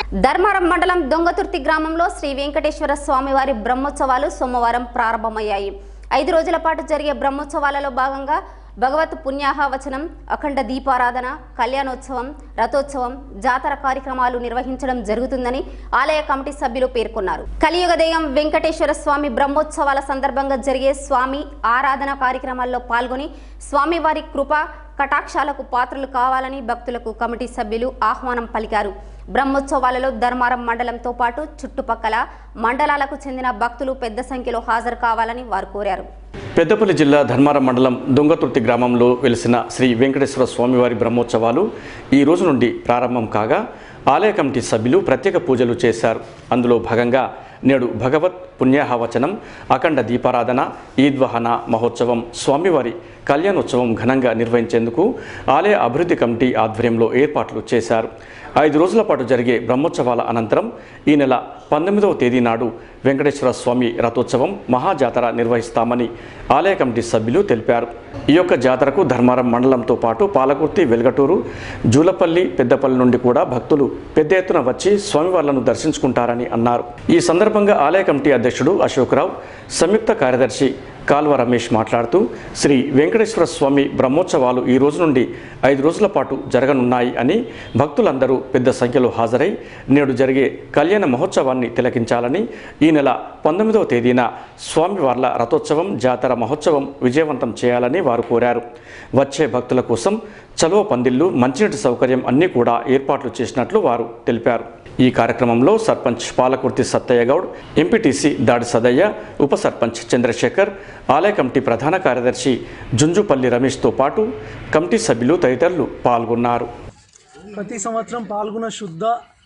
ధర్మారం మండలం దొంగతుర్తి గ్రామంలో శ్రీ వెంకటేశ్వర స్వామివారి బ్రహ్మోత్సవాలు సోమవారం ప్రారంభమయ్యాయి ఐదు రోజుల పాటు జరిగే బ్రహ్మోత్సవాలలో భాగంగా భగవత్ పుణ్యాహ వచనం అఖండ దీపారాధన కళ్యాణోత్సవం రథోత్సవం జాతర కార్యక్రమాలు నిర్వహించడం జరుగుతుందని ఆలయ కమిటీ సభ్యులు పేర్కొన్నారు కలియుగ దైవం వెంకటేశ్వర స్వామి బ్రహ్మోత్సవాల సందర్భంగా జరిగే స్వామి ఆరాధన కార్యక్రమాల్లో పాల్గొని స్వామివారి కృప కటాక్షాలకు పాత్రలు కావాలని భక్తులకు కమిటీ సభ్యులు ఆహ్వానం పలికారు బ్రహ్మోత్సవాలలో ధర్మారం మండలంతో పాటు చుట్టుపక్కల మండలాలకు చెందిన భక్తులు పెద్ద సంఖ్యలో హాజరు కావాలని వారు కోరారు పెద్దపల్లి జిల్లా ధర్మారం మండలం దొంగతుర్తి గ్రామంలో వెలిసిన శ్రీ వెంకటేశ్వర స్వామివారి బ్రహ్మోత్సవాలు ఈ రోజు నుండి ప్రారంభం కాగా ఆలయ కమిటీ సభ్యులు ప్రత్యేక పూజలు చేశారు అందులో భాగంగా నేడు భగవత్ పుణ్యాహవచనం అఖండ దీపారాధన ఈద్వహన మహోత్సవం స్వామివారి కళ్యాణోత్సవం ఘనంగా నిర్వహించేందుకు ఆలయ అభివృద్ధి కమిటీ ఆధ్వర్యంలో ఏర్పాట్లు చేశారు ఐదు రోజుల పాటు జరిగే బ్రహ్మోత్సవాల అనంతరం ఈ నెల పంతొమ్మిదవ తేదీ నాడు వెంకటేశ్వర స్వామి రథోత్సవం మహాజాతర నిర్వహిస్తామని ఆలయ కమిటీ సభ్యులు తెలిపారు ఈ యొక్క జాతరకు ధర్మారం మండలంతో పాటు పాలకుర్తి వెల్గటూరు జూలపల్లి పెద్దపల్లి నుండి కూడా భక్తులు పెద్ద ఎత్తున వచ్చి స్వామివార్లను దర్శించుకుంటారని అన్నారు ఈ సందర్భంగా ఆలయ కమిటీ అధ్యక్షుడు అశోక్రావు సంయుక్త కార్యదర్శి కాల్వ రమేష్ మాట్లాడుతూ శ్రీ వెంకటేశ్వర స్వామి బ్రహ్మోత్సవాలు ఈ రోజు నుండి ఐదు రోజుల పాటు జరగనున్నాయి అని భక్తులందరూ పెద్ద సంఖ్యలో హాజరై నేడు జరిగే కళ్యాణ మహోత్సవాన్ని తిలకించాలని ఈ నెల పంతొమ్మిదవ తేదీన స్వామివార్ల రథోత్సవం జాతర మహోత్సవం విజయవంతం చేయాలని వారు కోరారు వచ్చే భక్తుల కోసం చలువ పందిళ్లు మంచినీటి సౌకర్యం అన్నీ కూడా ఏర్పాట్లు చేసినట్లు వారు తెలిపారు ఈ కార్యక్రమంలో సర్పంచ్ పాలకుర్తి సత్తయ్య గౌడ్ ఎంపీటీసీ దాడి సదయ్య ఉప సర్పంచ్ చంద్రశేఖర్ ఆలయ కమిటీ ప్రధాన కార్యదర్శి జుంజుపల్లి రమేష్తో పాటు కమిటీ సభ్యులు తదితరులు పాల్గొన్నారు ప్రతి సంవత్సరం పాల్గొన్న శుద్ధ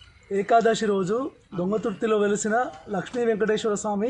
ఏకాదశి రోజు దొంగతుర్తిలో వెలిసిన లక్ష్మీ వెంకటేశ్వర స్వామి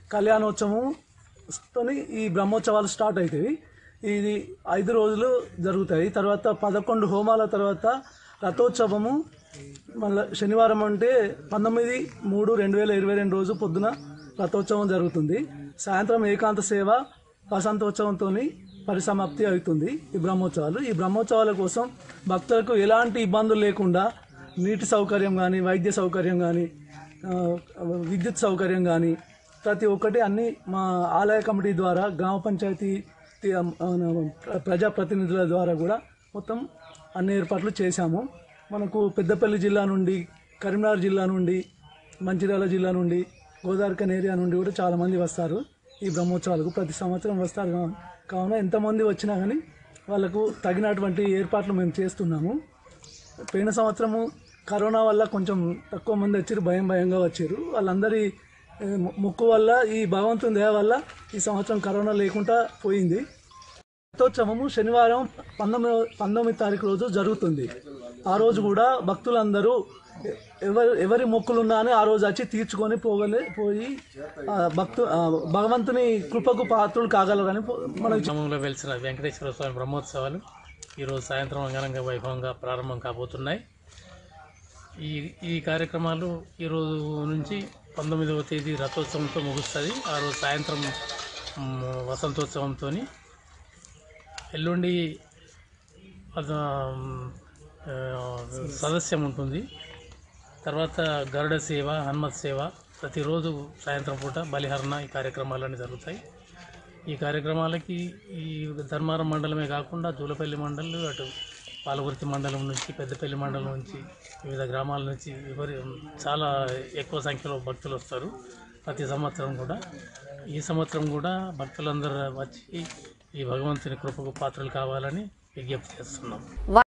కళ్యాణోత్సవంతోని ఈ బ్రహ్మోత్సవాలు స్టార్ట్ అవుతాయి ఇది ఐదు రోజులు జరుగుతాయి తర్వాత పదకొండు హోమాల తర్వాత రథోత్సవము మళ్ళీ శనివారం అంటే పంతొమ్మిది మూడు రెండు వేల ఇరవై రెండు రోజు పొద్దున రథోత్సవం జరుగుతుంది సాయంత్రం ఏకాంత సేవ వసంతోత్సవంతో పరిసమాప్తి అవుతుంది ఈ బ్రహ్మోత్సవాలు ఈ బ్రహ్మోత్సవాల కోసం భక్తులకు ఎలాంటి ఇబ్బందులు లేకుండా నీటి సౌకర్యం కానీ వైద్య సౌకర్యం కానీ ఆ, విద్యుత్ సౌకర్యం కానీ ప్రతి ఒక్కటి అన్ని మా ఆలయ కమిటీ ద్వారా గ్రామ పంచాయతీ తి- ఆ, ప్ర- ప్రజాప్రతినిధుల ద్వారా కూడా మొత్తం అన్ని ఏర్పాట్లు చేశాము మనకు పెద్దపల్లి జిల్లా నుండి కరీంనగర్ జిల్లా నుండి మంచిర్యాల జిల్లా నుండి గోదావరికన్ ఏరియా నుండి కూడా చాలామంది వస్తారు ఈ బ్రహ్మోత్సవాలకు ప్రతి సంవత్సరం వస్తారు కా- కావున ఎంతమంది వచ్చినా కానీ వాళ్ళకు తగినటువంటి ఏర్పాట్లు మేము చేస్తున్నాము పోయిన సంవత్సరము కరోనా వల్ల కొంచెం తక్కువ మంది వచ్చారు భయం భయంగా వచ్చారు వాళ్ళందరి ఏ, మొ- మొక్కు వల్ల ఈ భగవంతుని దయ వల్ల ఈ సంవత్సరం కరోనా లేకుండా పోయింది రథోత్సవము శనివారం పంతొమ్మిది పంతొమ్మిది తారీఖు రోజు జరుగుతుంది ఆ రోజు కూడా భక్తులందరూ ఎ- ఎవరు ఎవరి మొక్కులున్నా అని ఆ రోజు వచ్చి తీర్చుకొని పోగలే పోయి ఆ, భక్తు ఆ, భగవంతుని కృపకు పాత్రులు కాగలరని పో- మనం గ్రామంలో వెలిసిన వెంకటేశ్వర స్వామి బ్రహ్మోత్సవాలు ఈరోజు సాయంత్రం అంగరంగ వైభవంగా ప్రారంభం కాబోతున్నాయి ఈ ఈ కార్యక్రమాలు ఈరోజు నుంచి పంతొమ్మిదవ తేదీ రథోత్సవంతో ముగుస్తుంది ఆ రోజు సాయంత్రం మ్, వసంతోత్సవంతో ఎల్లుండి అద- ఆ, సదస్యం ఉంటుంది తర్వాత గరుడ సేవ హనుమత్ సేవ ప్రతిరోజు సాయంత్రం పూట బలిహరణ ఈ కార్యక్రమాలన్నీ జరుగుతాయి ఈ కార్యక్రమాలకి ఈ ధర్మారం మండలమే కాకుండా జూలపల్లి మండలం అటు పాలకుర్తి మండలం నుంచి పెద్దపల్లి మండలం నుంచి వివిధ గ్రామాల నుంచి విపరీ చాలా ఎక్కువ సంఖ్యలో భక్తులు వస్తారు ప్రతి సంవత్సరం కూడా ఈ సంవత్సరం కూడా భక్తులందరూ వచ్చి ఈ భగవంతుని కృపకు పాత్రలు కావాలని విజ్ఞప్తి చేస్తున్నాం